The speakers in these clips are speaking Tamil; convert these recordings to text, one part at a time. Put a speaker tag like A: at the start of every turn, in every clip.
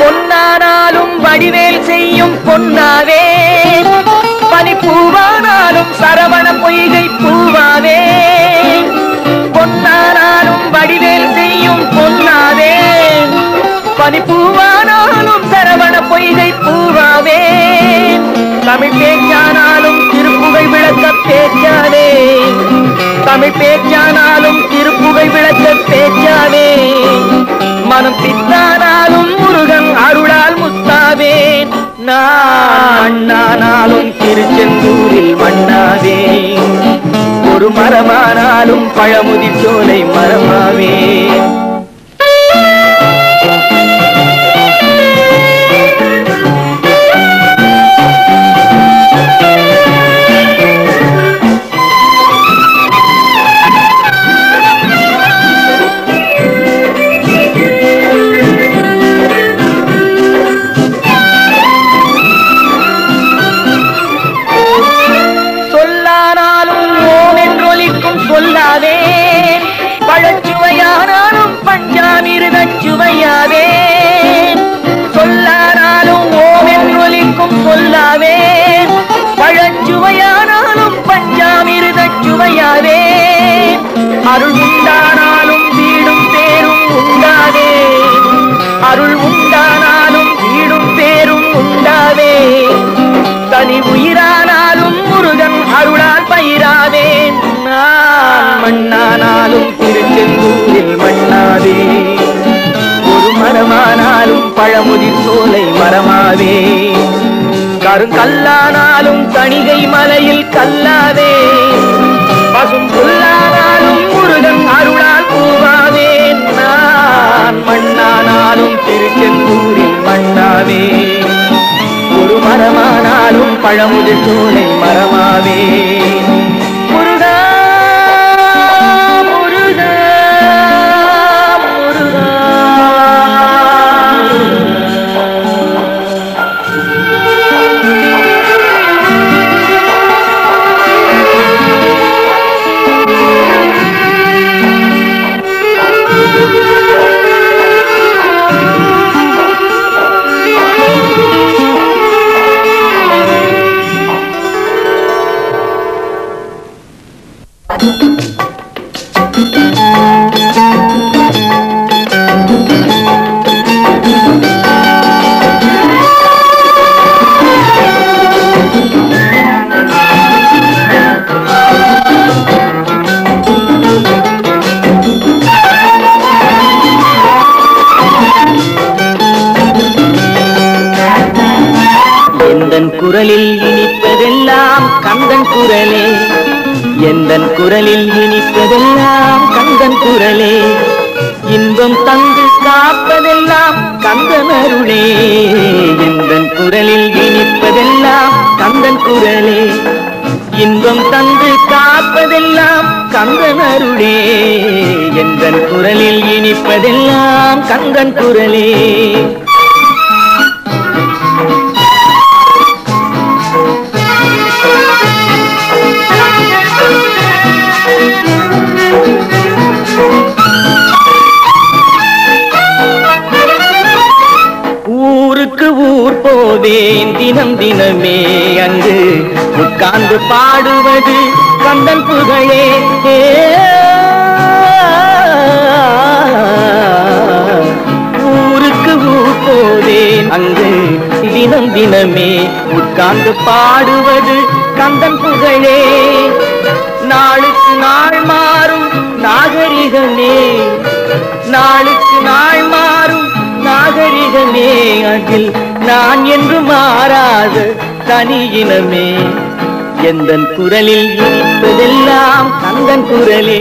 A: பொன்னானாலும் வடிவேல் செய்யும் பொன்னாவே பனிப்பூவானாலும் சரவண பொய்கை பூவாவே பொன்னானாலும் வடிவேல் செய்யும் பொன்னாவே பனிப்பூவானாலும் சரவண பொய்கை பூவாவே தமிழ் பேச்சானாலும் திருப்புகை விளக்க பேச்சாவே தமிழ் பேச்சானாலும் திருப்புகை விளக்க பேச்சாவே மனம் பித்தானாலும் முருகன் அருளால் முத்தாவேன் நான் நானாலும் திருச்செந்தூரில் மண்ணாவே ஒரு மரமானாலும் பழமுதி சோலை மரமாவே சொல்லானாலும் ஓம் என்றொலிக்கும் சொல்லாவே பழச்சுவையானாலும் பஞ்சாமிருதச் சுவையாவே சொல்லானாலும் ஓம் என்றொலிக்கும் சொல்லாவே பழச்சுவையானாலும் பஞ்சாமிருதச் சுவையாவே அருள் உண்டானாலும் வீடும் பேரும் உண்டாவே அருள் உண்டானாலும் வீடும் பேரும் உண்டாவே தனி உயிரானாலும் முருகன் அருளால் பயிராவேன் நான் மண்ணானாலும் திருச்செந்தூரில் மண்ணாவே ஒரு மரமானாலும் பழமுதிர் சோலை மரமாவே கருங்கல்லானாலும் தணிகை மலையில் கல்லாவே பசும் புல்லானாலும் முருகன் அருளால் பூவாவேன் நான் மண்ணானாலும் திருச்செந்தூரில் மண்ணாவே ஒரு மரமானாலும் பழமுதிர் சோலை மரமாவே முருகா முருகா முருகா எந்தன் குரலில் இனிப்பதெல்லாம் கந்தன் குரலே எந்தன் குரலில் இனிப்பதெல்லாம் கந்தன் குரலே இன்பம் தந்து காப்பதெல்லாம் கந்தன் அருளே எந்தன் குரலில் இனிப்பதெல்லாம் கந்தன் குரலே இன்பம் தந்து காப்பதெல்லாம் கந்தன் அருளே எந்தன் குரலில் இனிப்பதெல்லாம் கந்தன் குரலே ஊருக்கு ஊர் போவேன் தினம் தினமே அங்கு உட்கார்ந்து பாடுவது கந்தன் புகழே ஏ. ஊருக்கு ஊர் போவேன் அங்கு தினம் தினமே உட்கார்ந்து பாடுவது கந்தன் புகழே நாளுக்கு நாள் மாறும் நாகரிகமே நாளுக்கு நாள் மாறும் நாகரிகமே அதில் நான் என்று மாறாத தனி இனமே எந்தன் குரலில் இனிப்பதெல்லாம் கந்தன் குரலே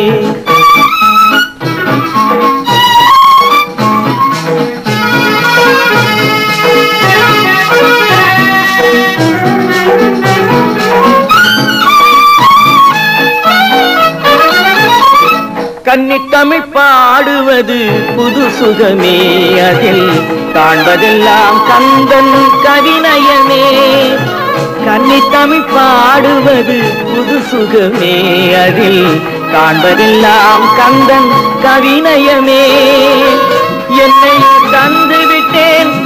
A: கன்னித்தமிழ் பாடுவது புது சுகமே அதில் காண்பதெல்லாம் கந்தன் கவிநயமே கன்னித்தமிழ் பாடுவது புது சுகமே அதில் காண்பதெல்லாம் கந்தன் கவிநயமே என்னை தந்து விட்டேன்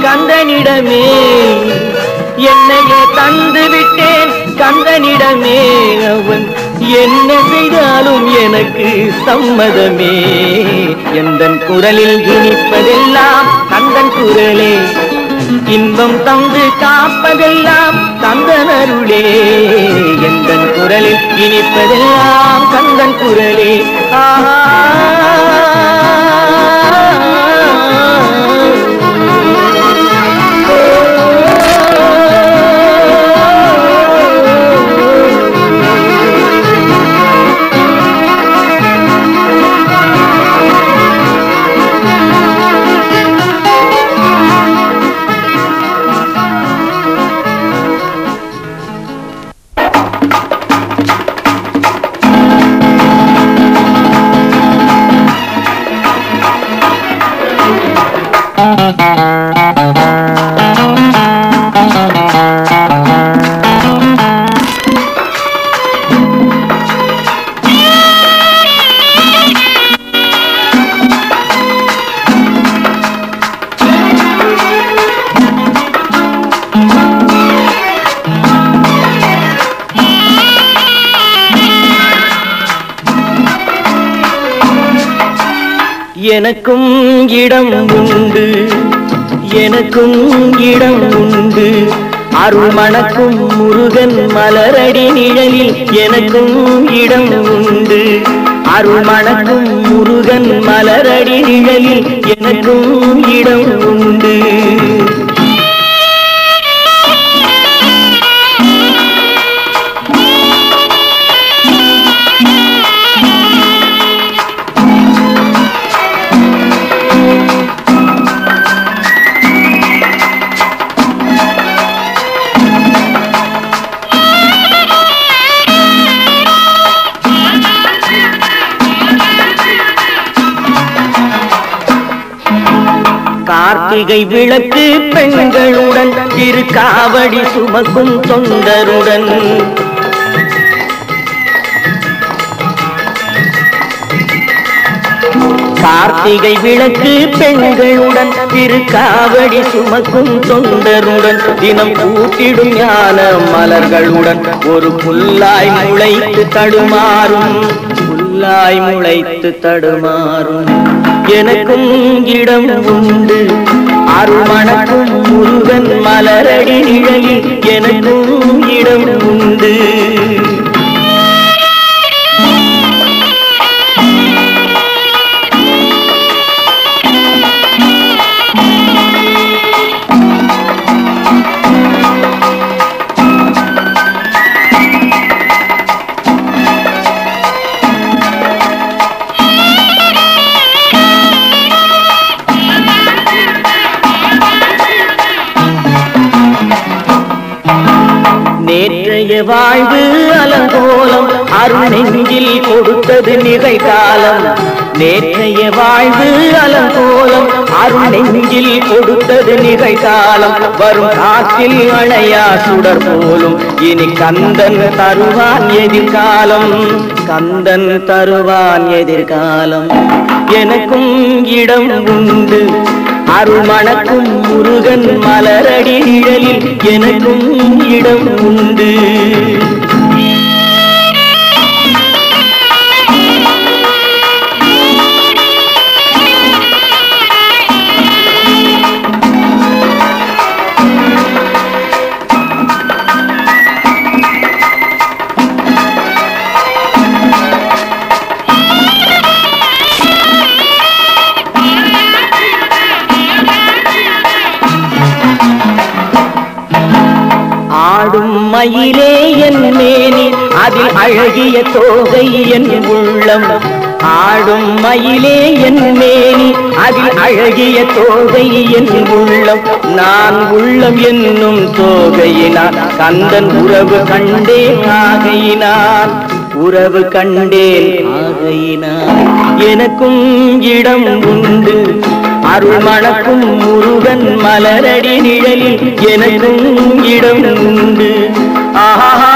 A: கந்தனிடமே என்னையே தந்து விட்டேன் கந்தனிடமே அவன் என்ன செய்தாலும் எனக்கு சம்மதமே எந்தன் குரலில் இனிப்பதெல்லாம் கந்தன் குரலே இன்பம் தந்து காப்பதெல்லாம் கந்தனருளே எந்தன் குரலில் இனிப்பதெல்லாம் கந்தன் குரலே எனக்கும் இடம் உண்டு எனக்கும் இடம் உண்டு அருள் மணக்கும் முருகன் மலரடி நிழலில் எனக்கும் இடம் உண்டு அருள் மணக்கும் முருகன் மலரடி நிழலில் எனக்கும் இடம் உண்டு கார்த்திகை விளக்கு பெண்களுடன் திருக்காவடி சுமக்கும் தொண்டருடன் கார்த்திகை விளக்கு பெண்களுடன் திருக்காவடி சுமக்கும் தொண்டருடன் தினம் கூட்டிடும் ஞான மலர்களுடன் ஒரு புல்லாய் முளைத்து தடுமாறும் புல்லாய் முளைத்து தடுமாறும் எனக்கும் இடம் உண்டு அருமணக்கும் முருகன் மலரடி நிழலில் எனக்கும் இடம் உண்டு நேற்றைய வாழ்வு அலங்கோலம் அருள் நெஞ்சில் கொடுத்தது நிகழ்காலம் நேற்றைய வாழ்வு அலங்கோலம் அருள் நெஞ்சில் கொடுத்தது நிகழ்காலம் வரும் காற்றில் அணையா சுடர் போலும் இனி கந்தன் தருவான் எதிர்காலம் கந்தன் தருவான் எதிர்காலம் எனக்கும் இடம் உண்டு அருள் மணக்கும் முருகன் மலரடி நிழலில் எனக்கும் இடம் உண்டு ஆடும் மயிலே என் மேனி அதில் அழகிய தோகை என் உள்ளம் ஆடும் மயிலே என் மேனி அதில் அழகிய தோகை என் உள்ளம் நான் உள்ளம் என்னும் தோகையினான் கந்தன் உறவு கண்டேன் ஆகையினான் உறவு கண்டேன் ஆகையினான் எனக்கும் இடம் உண்டு அருள் மணக்கும் முருகன் மலரடி நிழலில் எனக்கும் இடம் உண்டு ஆஹா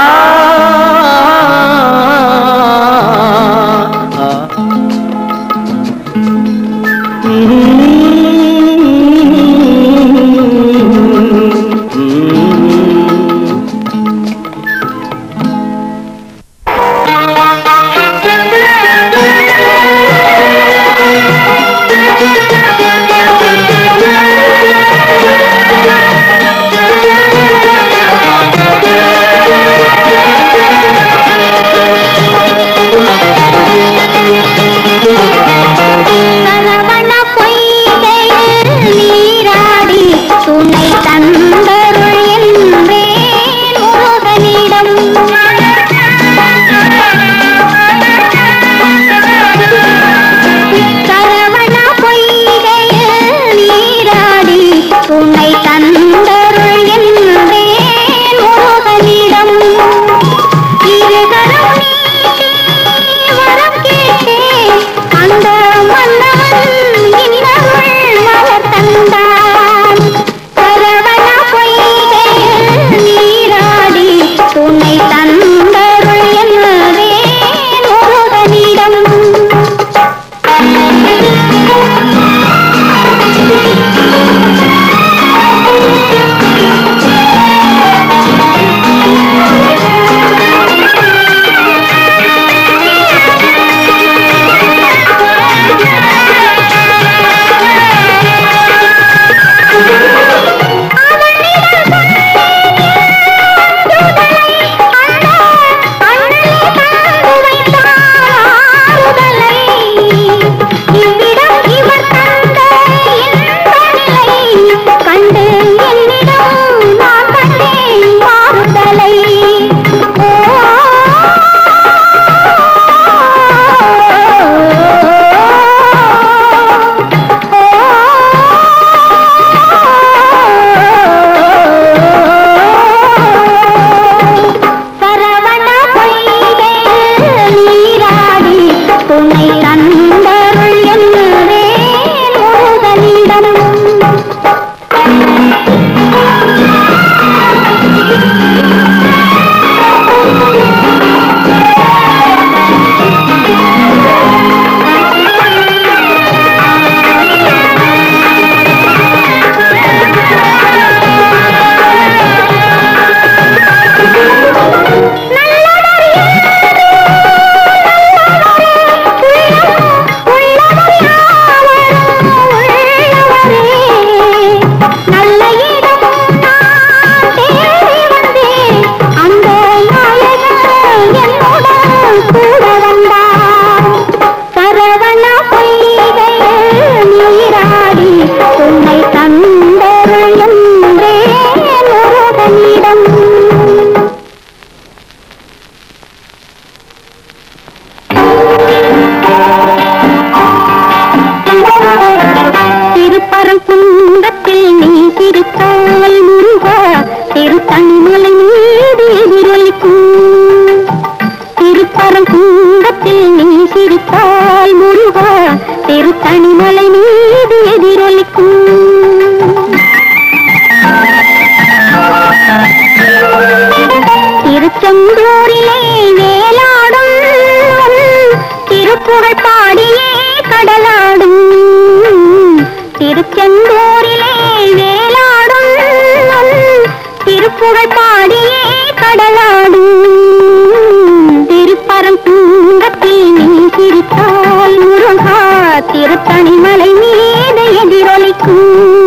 B: எதிரொலிக்கும் திருப்பரங்குன்றத்தில் நீ சிரித்தால் முருகா திருத்தணிமலை மீது எதிரொலிக்கும் திருச்செந்தூரிலே வேலாடும் திருப்புகழ் பாடியே கடலாடும் திருச்செந்தூரிலே வேலாடும் திருப்புகழ் பாடியே கடலாடும் திருப்பரங்குன்றத்தில் நீ சிரித்தால் முருகா திருத்தணிமலை மீது எதிரொலிக்கும்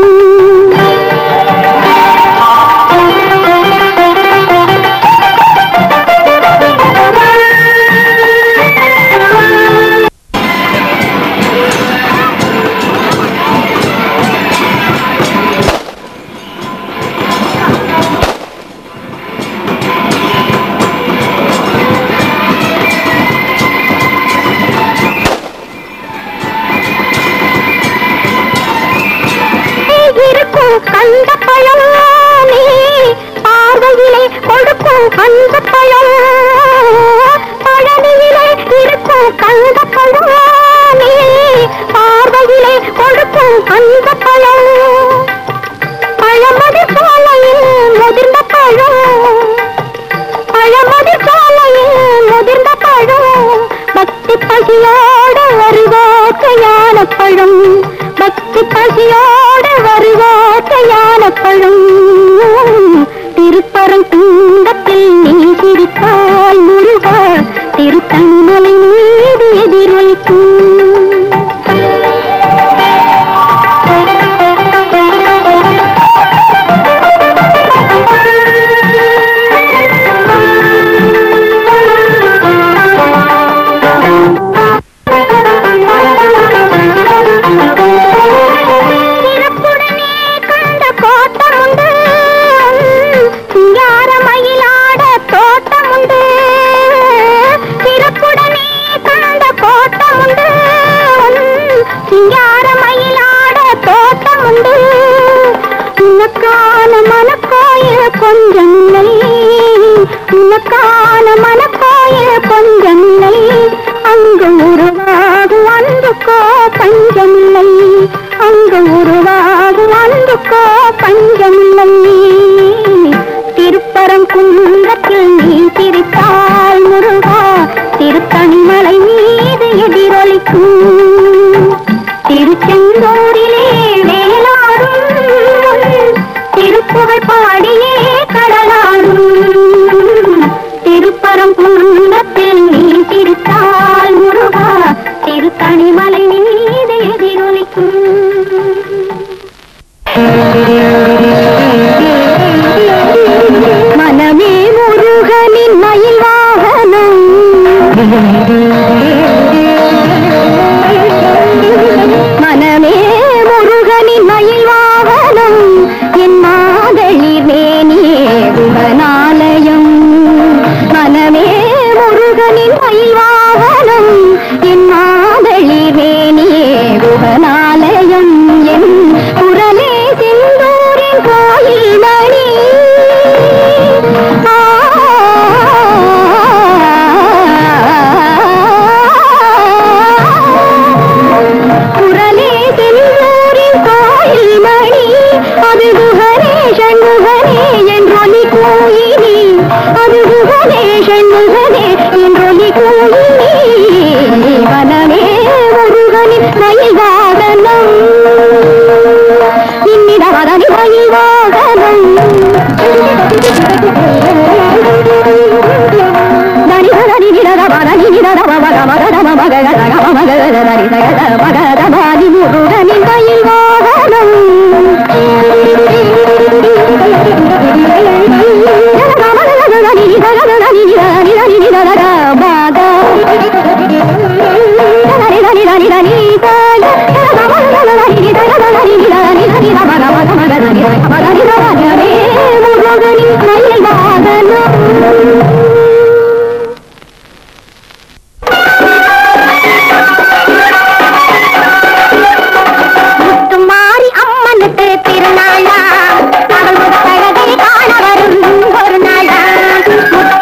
B: இருக்கும் அந்த பழமே பார்வையிலே கொடுக்கும் அந்த பழம் பழனியிலே இருக்கும் கந்த பழமே பார்வையிலே கொடுக்கும் அந்த பழம் பழமதி சோலையில் முதிர்ந்த பழம் பழமதி சோலையில் முதிர்ந்த பழம் பக்தி பசியோடு வருவோக்கையான பழம் பக்தி பசியோடு வருவோக்கையான பழம் திருப்பரங்குன்றத்தில் நீ சிரித்தால் முருகா திருத்தணிமலை மீது சிறப்புடனே கண்ட கோட்டம் உண்டு சிங்கார மயிலாட தோட்டம் உண்டு சிறப்புடனே கண்ட கோட்டம் உண்டு சிங்கார மயிலாட தோட்டம் உண்டு உனக்கான மனக்கோயில் கொஞ்சமில்லை உனக்கான மனக்கோயில் கொஞ்சமில்லை அங்கு உருவாகும் அன்புக்கோ பஞ்சமில்லை அங்கு உருவாகும் அன்புக்கோ பஞ்சமில்லை திருப்பரங்குன்றத்தில் நீ சிரித்தால் முருகா திருத்தணிமலை மீது எதிரொலிக்கும் திருச்செந்தூரிலே வேலாடும் திருப்புகழ் பாடியே கடலாடும் திருப்பரங்குன்றத்தில் நீ சிரித்தால் முருகா திருத்தணிமலை மீது எதிரொலிக்கும் மனமே முருகனின் மயில் வாகனம் மனமே முருகனின் மயில் வாகனம் என் மாதளிர் மேனியே குகனாலயம் மனமே முருகனின் மயில் வாகனம் என் மாதளிர் மேனியே குகனாலயம் என் குரலே செந்தூரின் கோயில் மணி குரலே செந்தூரின் கோயில் மணி அது குகரே சண்முகனே என்றொலி கோயினி அது குகரே சண்முகனே என்றொலி கோயினி வனமே முருகனின் மயில் வாகனம் இன்னிட வதனி மயில் வாகனம் தனி தனி நிலத பதனி நிலத மக மக நம மக கத கம மக கத தனி தகத மகத பாதி முருகனின் மயில் வாகனம் முத்துமாரி அம்மனுக்கு திருநாளா அவள் முத்தழகை காண வரும் ஒரு நாளா முத்து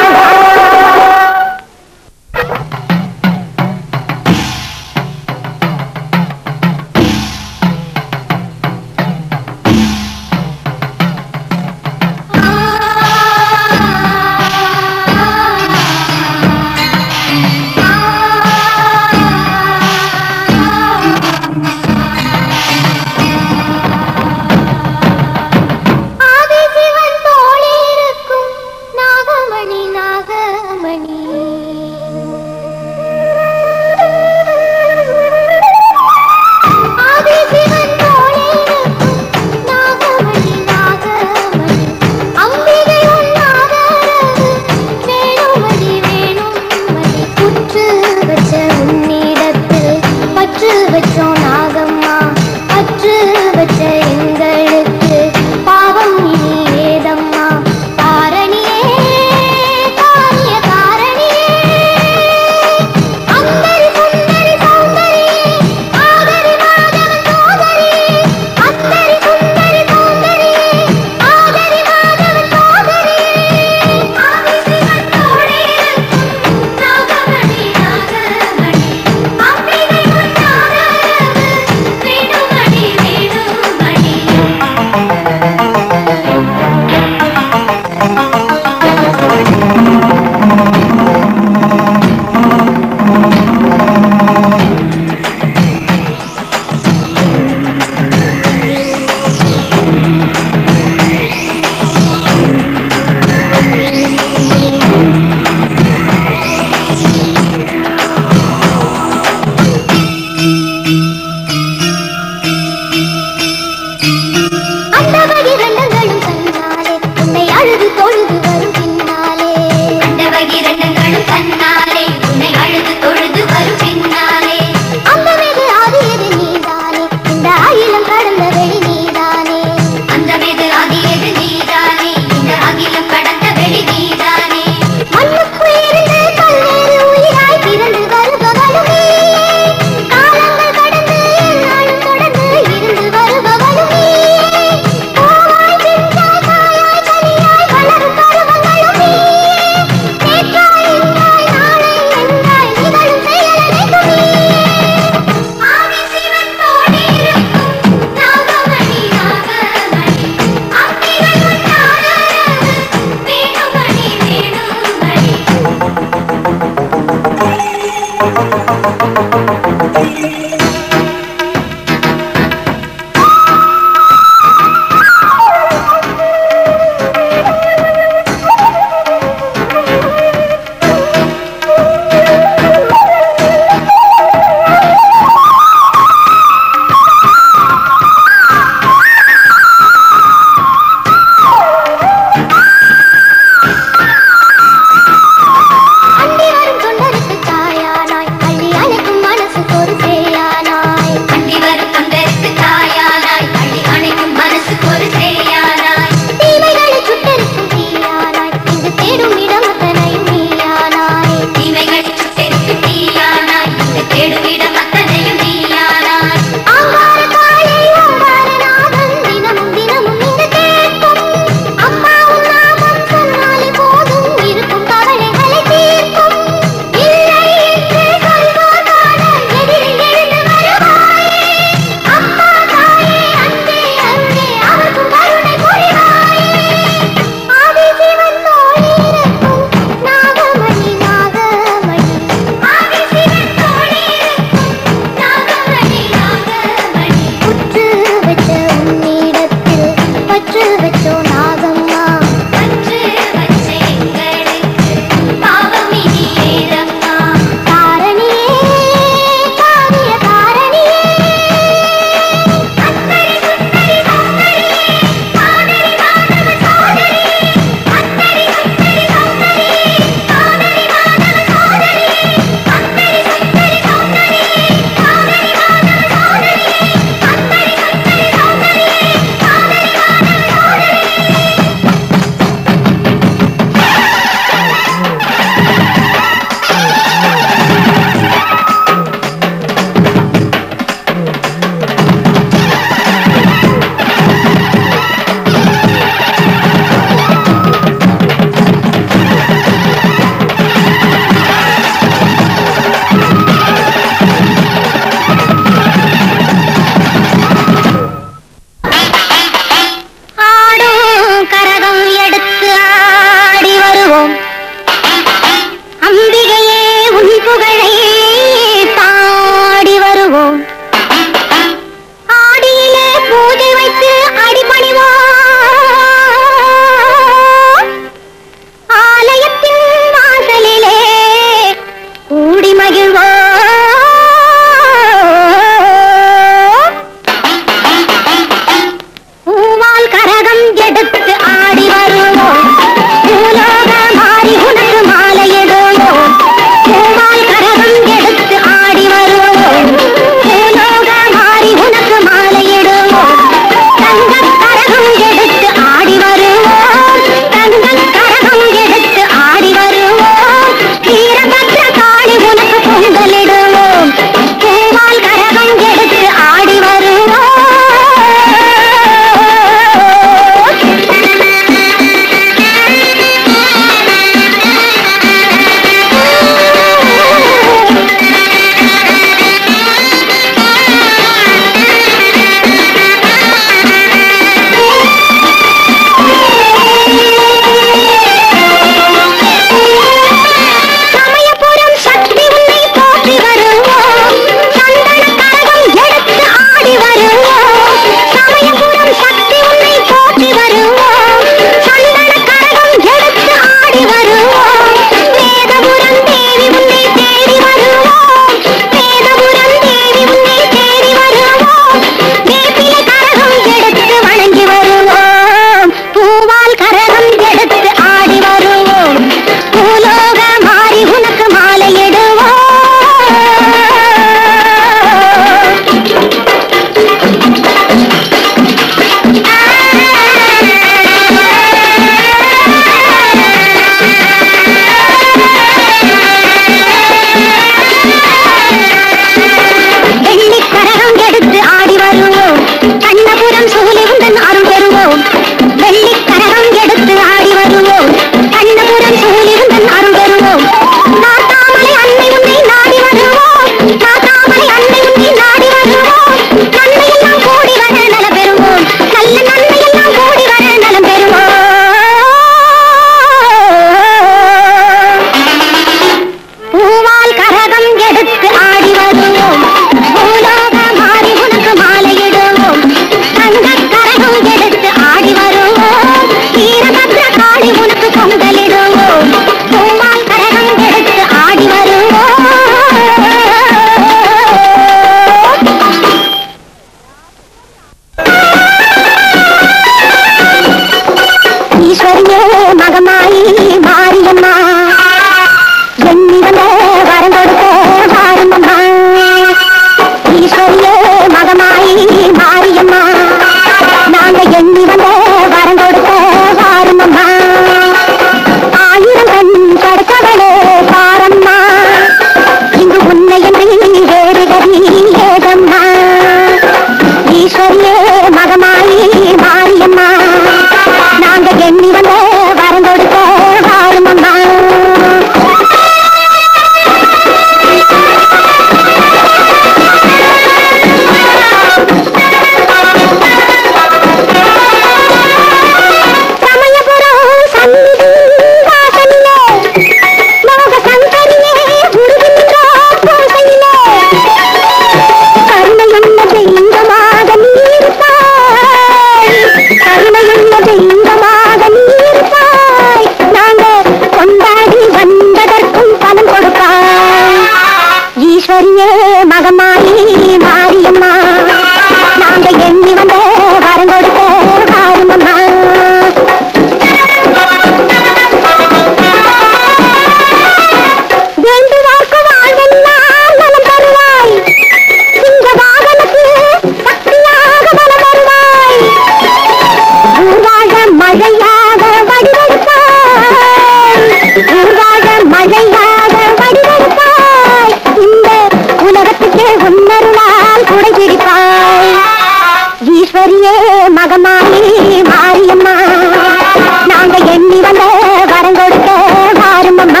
B: ஈஸ்வரியே மகமாயி மாரியம்மா நாங்க எண்ணி வந்த வரம் கொடுக்க வாருமம்மா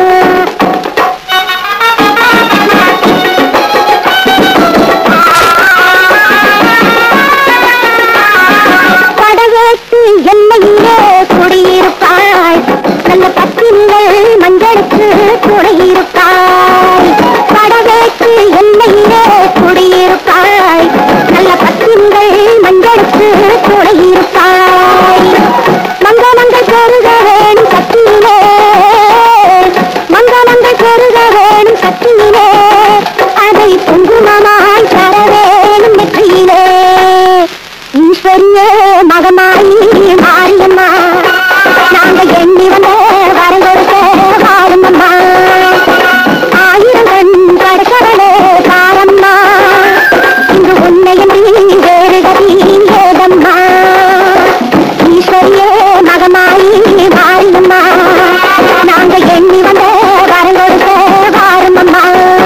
B: படவேட்டு எல்லையிலே குடியிருப்பாய் நல்ல பத்தினிகள் மஞ்சளுக்கு துணையிருப்பாய் படவேட்டு எல்லையிலே குடியிருப்பாய் நல்ல பத்தினிகள் மஞ்சளுக்கு துணையிருப்பாய் மங்களங்கள் பெருக வேணும் சக்தியிலே மங்களங்கள் பெருக வேணும் சக்தியிலே அதை குங்குமமாய் தர வேணும் நெற்றியிலே ஈஸ்வரியே மகமாயி மாரியம்மா நாங்க எண்ணி வந்த வரம் கொடுக்க வாருமம்மா ஆயிரம் கண் படைத்தவளே பாரம்மா இங்கு உன்னை என்று வேறு கதி ஏதம்மா ஈஸ்வரியே மகமாயி மாரியம்மா நாங்க எண்ணி வந்த வரம் கொடுக்க வாருமம்மா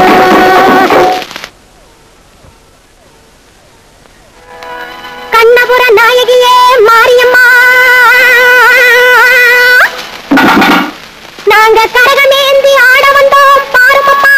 B: கண்ணபுர நாயகியே மாரியம்மா நாங்க கரகமேந்தி ஆட வந்தோம் பாருமம்மா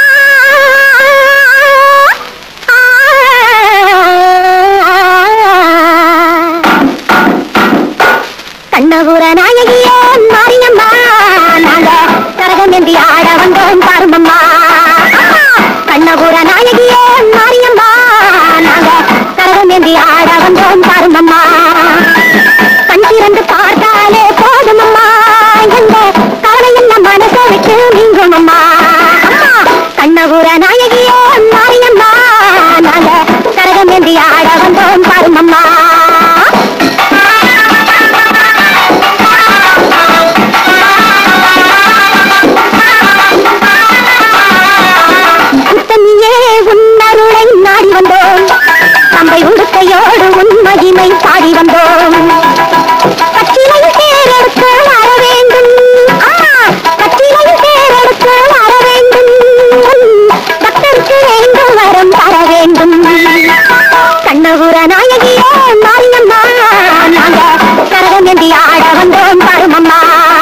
B: கண்ணபுர நாயகியே மாரியம்மா நாங்க கரகமேந்தி ஆட வந்தோம் பாருமம்மா கண்ணபுர நாயகியே மாரியம்மா நாங்க கரகமேந்தி ஆட வந்தோம் பாருமம்மா கண் திறந்து பார்த்தாலே போதுமம்மா எந்த கவலையெல்லாம் மனசை விட்டு நீங்கும் அம்மா கண்ணபுர நாயகியே மாரியம்மா நாங்க கரகமேந்தி ஆட வந்தோம் பாருமம்மா உத்தமியே உன்னருளை நாடி வந்தோம் தம்பை உடுக்கையோடு உன் மகிமை பாடி வந்தோம் கச்சிலையும் தேரெடுத்து வர வேண்டும் ஆ, கச்சிலையும் தேரெடுத்து வர வேண்டும் பக்தருக்கு வேண்டும் வரம் தர வேண்டும் கண்ணபுர நாயகியே மாரியம்மா நாங்க கரகமேந்தி ஆட வந்தோம் பருமம்மா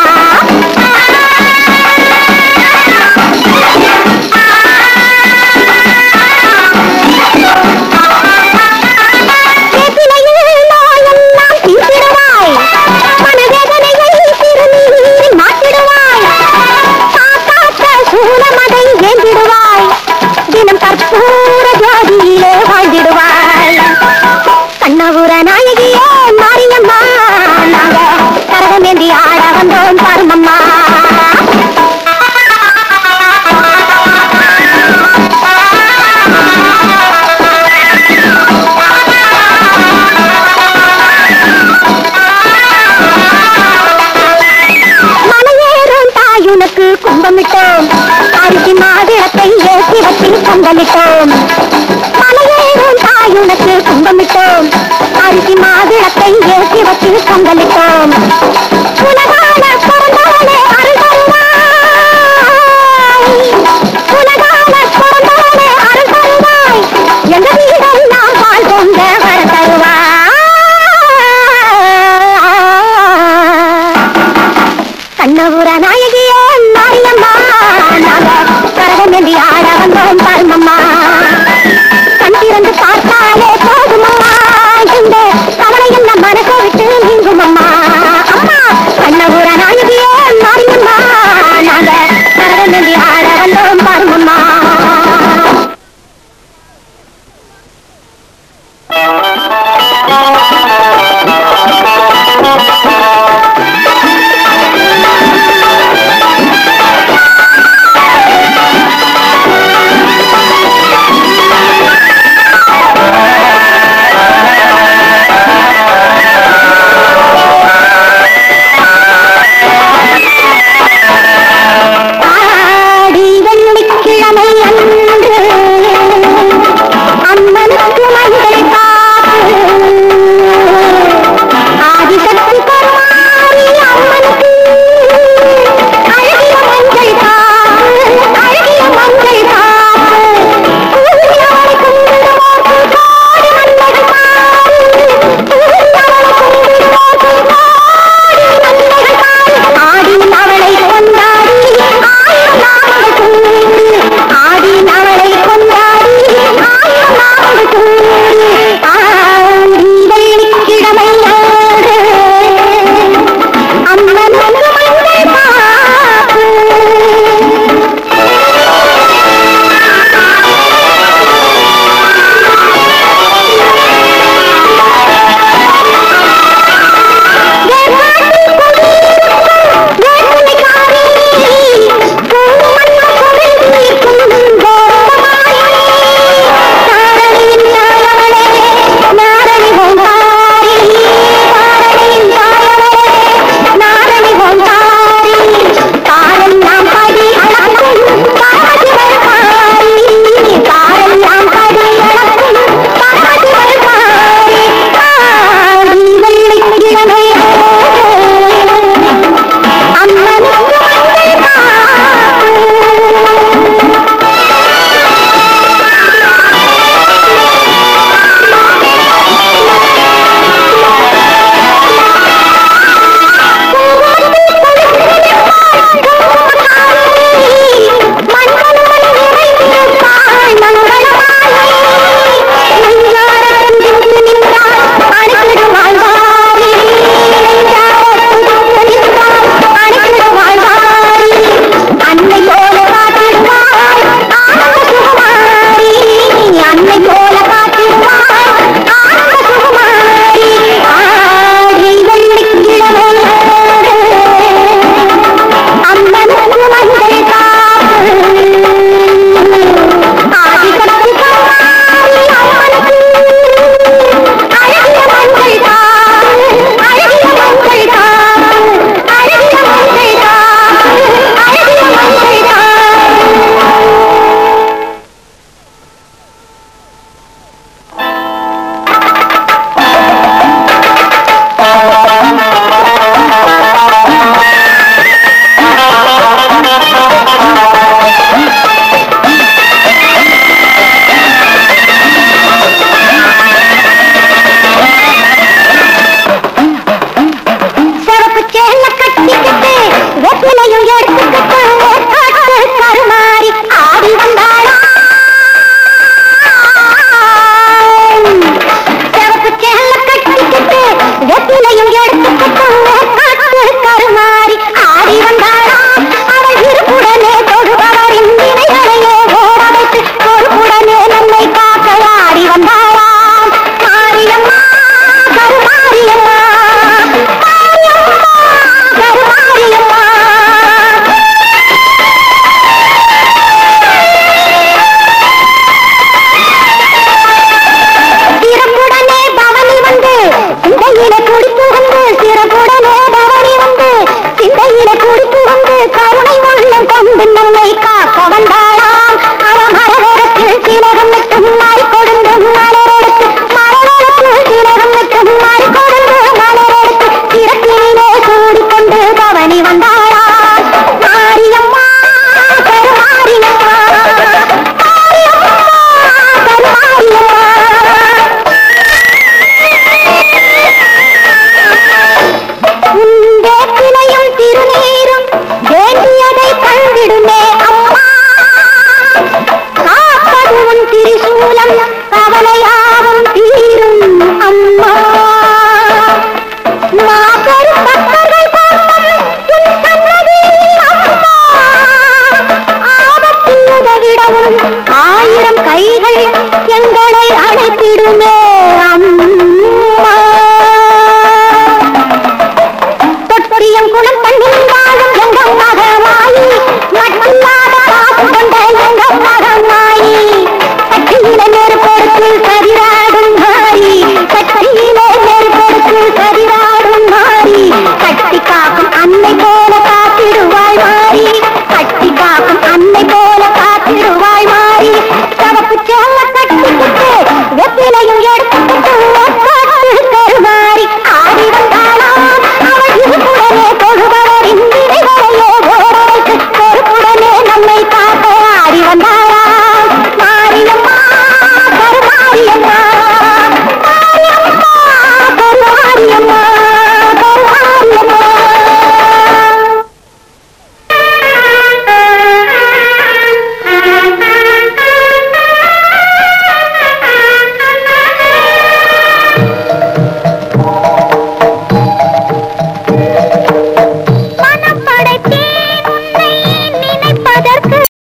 B: வேப்பிலையில் நோயெல்லாம் தீர்த்திடுவாய். மனவேதனையை திருநீரில் மாற்றிடுவாய். காக்காற்ற சூலமதை ஏந்திடுவாய். தினம் கற்பூர ஜோதியிலே வாழ்ந்திடுவாய். கண்ணபுர நாயகியே மாரியம்மா நாங்க கரகமேந்தி ஆட வந்தோம் பருமம்மா மலையேறும் தாயுனக்கு கும்பமிட்டோம் அரிசி மாதிரத்தை ஏற்றி வச்சு பொங்கலிட்டோம் மலையேறும் தாயுனக்கு கும்பமிட்டோம் அரிசி மாதிரத்தை ஏற்றி வச்சு பொங்கலிட்டோம் உலகான பிறந்தவனே அருள் தருவாய் உலகான பிறந்தவனே அருள் தருவாய் எங்க வீடெல்லாம் பால் பொங்க வர தருவாய் கண்ணபுர நாயகியே மாரியம்மா நாங்க கரகமேந்தி ஆட வந்தோம் பருமம்மா கண் திறந்து பார்த்தாலே போதுமம்மா இந்த கவலை எல்லாம் மனசை விட்டு நீங்குமம்மா அம்மா கண்ணபுர நாயகியே மாரியம்மா நாங்க கரகமேந்தி ஆட வந்தோம் பருமம்மா
C: ஆ